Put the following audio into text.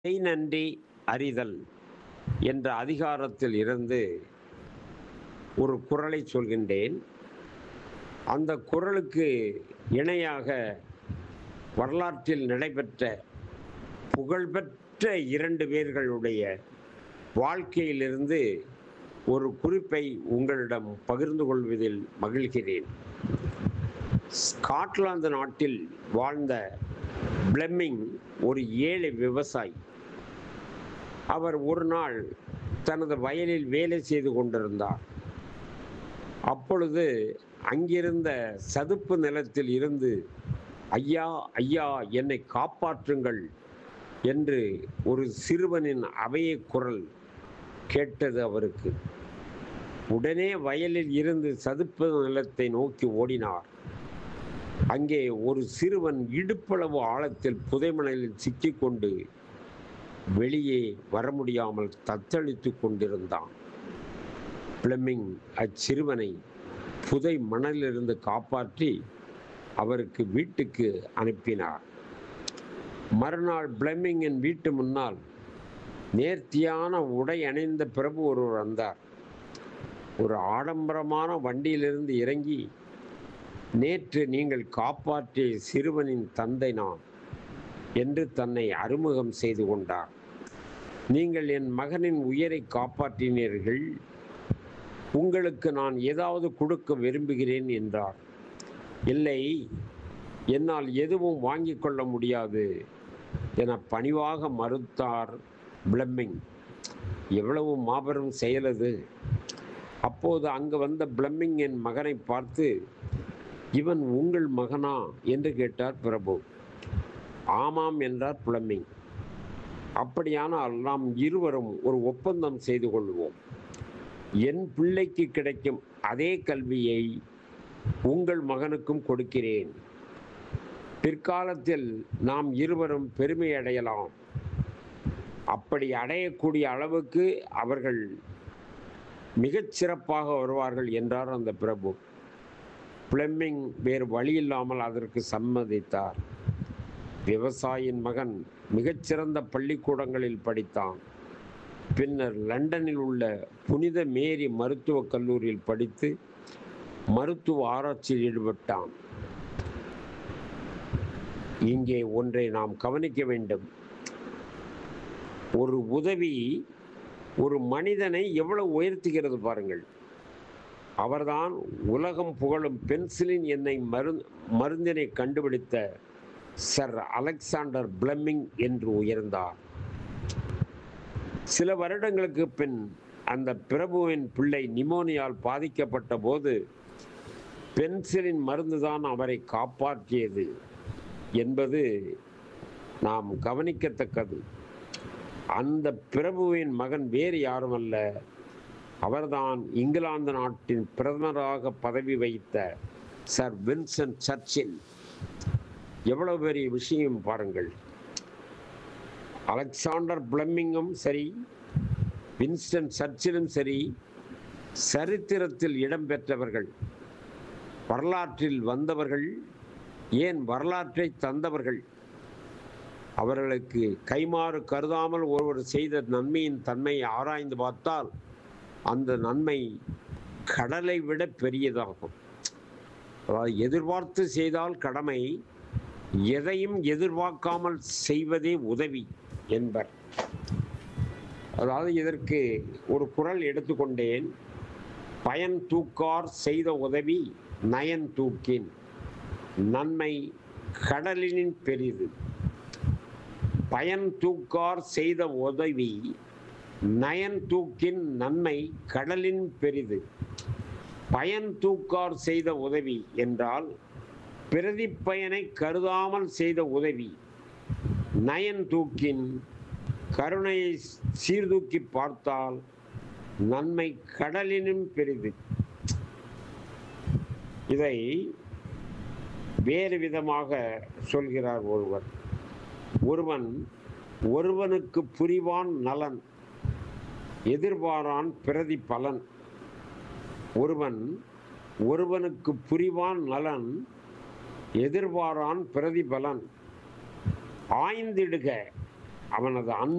செய் நன்றி அறிதல் என்ற அதிகாரத்தில் இருந்து ஒரு குறளை சொல்கின்றேன் அந்த குறளுக்கு இணையாக வரலாற்றில் நடைபெற்ற புகழ்பெற்ற இரண்டு பேர்களுடைய வாழ்க்கையிலிருந்து ஒரு குறிப்பை உங்களிடம் பகிர்ந்து கொள்வதில் மகிழ்கிறேன் ஸ்காட்லாந்து நாட்டில் வாழ்ந்த பிளெமிங் ஒரு ஏழை விவசாயி அவர் ஒரு நாள் தனது வயலில் வேலை செய்து கொண்டிருந்தார் அப்பொழுது அங்கிருந்த சதுப்பு நிலத்தில் இருந்து ஐயா ஐயா என்னை காப்பாற்றுங்கள் என்று ஒரு சிறுவனின் அவைய குரல் கேட்டது அவருக்கு உடனே வயலில் இருந்து சதுப்பு நிலத்தை நோக்கி ஓடினார் அங்கே ஒரு சிறுவன் இடுப்பளவு ஆழத்தில் புதைமணலில் சிக்கிக்கொண்டு வெளியே வர முடியாமல் தத்தளித்து கொண்டிருந்தான் பிளமிங் அச்சிறுவனை புதை மணலிலிருந்து காப்பாற்றி அவருக்கு வீட்டுக்கு அனுப்பினார் மறுநாள் பிளமிங்கின் வீட்டு முன்னால் நேர்த்தியான உடை அணிந்த பிரபு ஒருவர் வந்தார் ஒரு ஆடம்பரமான வண்டியிலிருந்து இறங்கி நேற்று நீங்கள் காப்பாற்றிய சிறுவனின் தந்தை நான் என்று தன்னை அறிமுகம் செய்து கொண்டார் நீங்கள் என் மகனின் உயிரை காப்பாற்றினீர்கள் உங்களுக்கு நான் ஏதாவது கொடுக்க விரும்புகிறேன் என்றார் இல்லை என்னால் எதுவும் வாங்கிக் கொள்ள முடியாது என பணிவாக மறுத்தார் பிளம்மிங் எவ்வளவு மாபெரும் செயலது அப்போது அங்கு வந்த பிளம்மிங் என் மகனை பார்த்து இவன் உங்கள் மகனா என்று கேட்டார் பிரபு ஆமாம் என்றார் பிளம்மிங் அப்படியானால் நாம் இருவரும் ஒரு ஒப்பந்தம் செய்து கொள்வோம் என் பிள்ளைக்கு கிடைக்கும் அதே கல்வியை உங்கள் மகனுக்கும் கொடுக்கிறேன் பிற்காலத்தில் நாம் இருவரும் பெருமை அடையலாம் அப்படி அடையக்கூடிய அளவுக்கு அவர்கள் மிகச் சிறப்பாக வருவார்கள் என்றார் அந்த பிரபு பிளம்மிங் வேறு வழி இல்லாமல் அதற்கு சம்மதித்தார் விவசாயியின் மகன் மிகச்சிறந்த பள்ளிக்கூடங்களில் படித்தான் பின்னர் லண்டனில் உள்ள புனித மேரி மருத்துவக் கல்லூரியில் படித்து மருத்துவ ஆராய்ச்சியில் ஈடுபட்டான் இங்கே ஒன்றை நாம் கவனிக்க வேண்டும் ஒரு உதவி ஒரு மனிதனை எவ்வளவு உயர்த்துகிறது பாருங்கள் அவர்தான் உலகம் புகழும் பென்சிலின் எண்ணெய் மரு மருந்தினை கண்டுபிடித்த சர் அலெக்சாண்டர் பிளம்மிங் என்று உயர்ந்தார் சில வருடங்களுக்கு பின் அந்த பிரபுவின் பிள்ளை நிமோனியால் பாதிக்கப்பட்ட போது பென்சிலின் மருந்துதான் அவரை காப்பாற்றியது என்பது நாம் கவனிக்கத்தக்கது அந்த பிரபுவின் மகன் வேறு யாரும் அல்ல அவர்தான் இங்கிலாந்து நாட்டின் பிரதமராக பதவி வைத்த சர் வின்சென்ட் சர்ச்சில் எவ்வளவு பெரிய விஷயம் பாருங்கள் அலெக்சாண்டர் பிளம்மிங்கும் சரி வின்ஸ்டன் சர்ச்சிலும் சரி சரித்திரத்தில் இடம்பெற்றவர்கள் வரலாற்றில் வந்தவர்கள் ஏன் வரலாற்றை தந்தவர்கள் அவர்களுக்கு கைமாறு கருதாமல் ஒருவர் செய்த நன்மையின் தன்மையை ஆராய்ந்து பார்த்தால் அந்த நன்மை கடலை விட பெரியதாகும் அதாவது எதிர்பார்த்து செய்தால் கடமை எதையும் எதிர்பார்க்காமல் செய்வதே உதவி என்பர் அதாவது இதற்கு ஒரு குரல் எடுத்துக்கொண்டேன் பயன் தூக்கார் செய்த உதவி நயன் தூக்கின் நன்மை கடலினின் பெரிது பயன் தூக்கார் செய்த உதவி நயன் தூக்கின் நன்மை கடலின் பெரிது பயன் தூக்கார் செய்த உதவி என்றால் பிரதி பயனை கருதாமல் செய்த உதவி நயன் தூக்கின் கருணையை சீர்தூக்கி பார்த்தால் நன்மை கடலினும் பெரிது இதை வேறு விதமாக சொல்கிறார் ஒருவர் ஒருவன் ஒருவனுக்கு புரிவான் நலன் எதிர்பாரான் பிரதி பலன் ஒருவன் ஒருவனுக்கு புரிவான் நலன் எதிர்பாரான் பிரதிபலன் ஆய்ந்திடுக அவனது அன்பு